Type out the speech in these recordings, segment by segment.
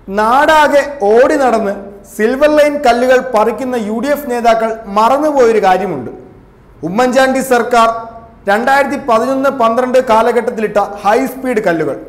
നാടാകെ ഓടി നടന്ന് സിൽവർ ലൈൻ കല്ലുകൾ പറിക്കുന്ന യു ഡി എഫ് നേതാക്കൾ മറന്നുപോയൊരു കാര്യമുണ്ട് ഉമ്മൻചാണ്ടി സർക്കാർ രണ്ടായിരത്തി പതിനൊന്ന് പന്ത്രണ്ട് കാലഘട്ടത്തിലിട്ട ഹൈ സ്പീഡ് കല്ലുകൾ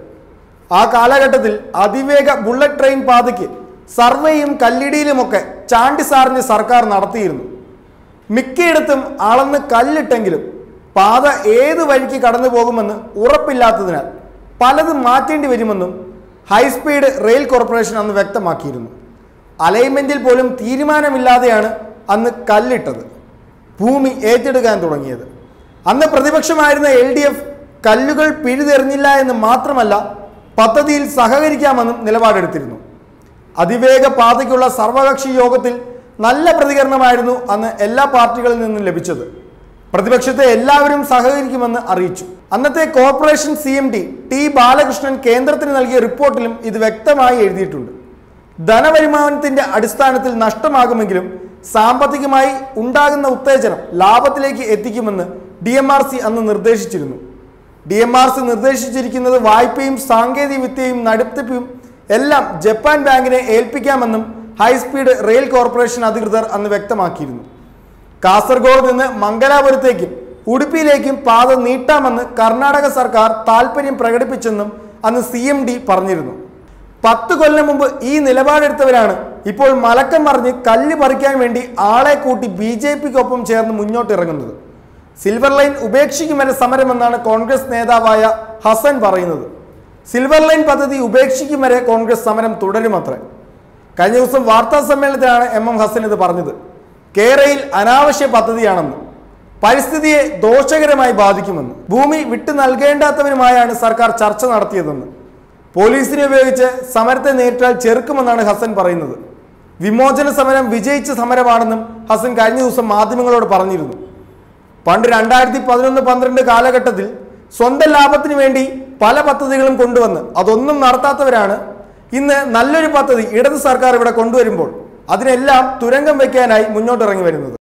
ആ കാലഘട്ടത്തിൽ അതിവേഗ ബുള്ളറ്റ് ട്രെയിൻ പാതയ്ക്ക് സർവേയും കല്ലിടിയിലുമൊക്കെ ചാണ്ടി സാറിന് സർക്കാർ നടത്തിയിരുന്നു മിക്കയിടത്തും അളന്ന് കല്ലിട്ടെങ്കിലും പാത ഏത് വഴിക്ക് കടന്നു പോകുമെന്ന് ഉറപ്പില്ലാത്തതിനാൽ പലതും മാറ്റേണ്ടി വരുമെന്നും ഹൈസ്പീഡ് റെയിൽ കോർപ്പറേഷൻ അന്ന് വ്യക്തമാക്കിയിരുന്നു അലൈൻമെന്റിൽ പോലും തീരുമാനമില്ലാതെയാണ് അന്ന് കല്ലിട്ടത് ഭൂമി ഏറ്റെടുക്കാൻ തുടങ്ങിയത് അന്ന് പ്രതിപക്ഷമായിരുന്ന എൽ ഡി എഫ് കല്ലുകൾ പിഴുതെറിഞ്ഞില്ല എന്ന് മാത്രമല്ല പദ്ധതിയിൽ സഹകരിക്കാമെന്നും നിലപാടെടുത്തിരുന്നു അതിവേഗ പാതയ്ക്കുള്ള സർവകക്ഷി യോഗത്തിൽ നല്ല പ്രതികരണമായിരുന്നു അന്ന് എല്ലാ പാർട്ടികളിൽ നിന്നും ലഭിച്ചത് പ്രതിപക്ഷത്തെ എല്ലാവരും സഹകരിക്കുമെന്ന് അറിയിച്ചു അന്നത്തെ corporation C M D T Balakrishnan കേന്ദ്രത്തിന് നൽകിയ റിപ്പോർട്ടിലും ഇത് വ്യക്തമായി എഴുതിയിട്ടുണ്ട് ധനവരുമാനത്തിന്റെ അടിസ്ഥാനത്തിൽ നഷ്ടമാകുമെങ്കിലും സാമ്പത്തികമായി ഉണ്ടാകുന്ന ഉത്തേജനം ലാഭത്തിലേക്ക് എത്തിക്കുമെന്ന് ഡി എം ആർ സി അന്ന് നിർദ്ദേശിച്ചിരുന്നു ഡി എം ആർ സി നിർദ്ദേശിച്ചിരിക്കുന്നത് വായ്പയും സാങ്കേതിക വിദ്യയും നടത്തിപ്പും എല്ലാം ജപ്പാൻ ബാങ്കിനെ ഏൽപ്പിക്കാമെന്നും ഹൈസ്പീഡ് റെയിൽ കോർപ്പറേഷൻ അധികൃതർ അന്ന് വ്യക്തമാക്കിയിരുന്നു കാസർഗോഡ് നിന്ന് മംഗലാപുരത്തേക്കും ഉടുപ്പിയിലേക്കും പാത നീട്ടാമെന്ന് കർണാടക സർക്കാർ താൽപ്പര്യം പ്രകടിപ്പിച്ചെന്നും അന്ന് സി എം ഡി പറഞ്ഞിരുന്നു പത്ത് കൊല്ലം മുമ്പ് ഈ നിലപാടെടുത്തവരാണ് ഇപ്പോൾ മലക്കം മറിഞ്ഞ് കല്ല് പറിക്കാൻ വേണ്ടി ആളെ കൂട്ടി ബി ജെ പിക്കൊപ്പം ചേർന്ന് മുന്നോട്ടിറങ്ങുന്നത് സിൽവർ ലൈൻ ഉപേക്ഷിക്കും വരെ സമരമെന്നാണ് കോൺഗ്രസ് നേതാവായ ഹസൻ പറയുന്നത് സിൽവർ ലൈൻ പദ്ധതി ഉപേക്ഷിക്കും വരെ കോൺഗ്രസ് സമരം തുടരുമത്രേ കഴിഞ്ഞ ദിവസം വാർത്താ സമ്മേളനത്തിലാണ് എം എം ഹസൻ ഇത് പറഞ്ഞത് കേരയിൽ അനാവശ്യ പദ്ധതിയാണെന്ന് പരിസ്ഥിതിയെ ദോഷകരമായി ബാധിക്കുമെന്ന് ഭൂമി വിട്ടു നൽകേണ്ടാത്തവരുമായാണ് സർക്കാർ ചർച്ച നടത്തിയതെന്ന് പോലീസിനെ ഉപയോഗിച്ച് സമരത്തെ നേരിട്ടാൽ ചെറുക്കുമെന്നാണ് ഹസൻ പറയുന്നത് വിമോചന സമരം വിജയിച്ച സമരമാണെന്നും ഹസൻ കഴിഞ്ഞ ദിവസം മാധ്യമങ്ങളോട് പറഞ്ഞിരുന്നു പണ്ട് രണ്ടായിരത്തി പതിനൊന്ന് പന്ത്രണ്ട് കാലഘട്ടത്തിൽ സ്വന്തം ലാഭത്തിന് വേണ്ടി പല പദ്ധതികളും കൊണ്ടുവന്ന് അതൊന്നും നടത്താത്തവരാണ് ഇന്ന് നല്ലൊരു പദ്ധതി ഇടത് സർക്കാർ ഇവിടെ കൊണ്ടുവരുമ്പോൾ അതിനെല്ലാം തുരങ്കം വയ്ക്കാനായി മുന്നോട്ടിറങ്ങി വരുന്നത്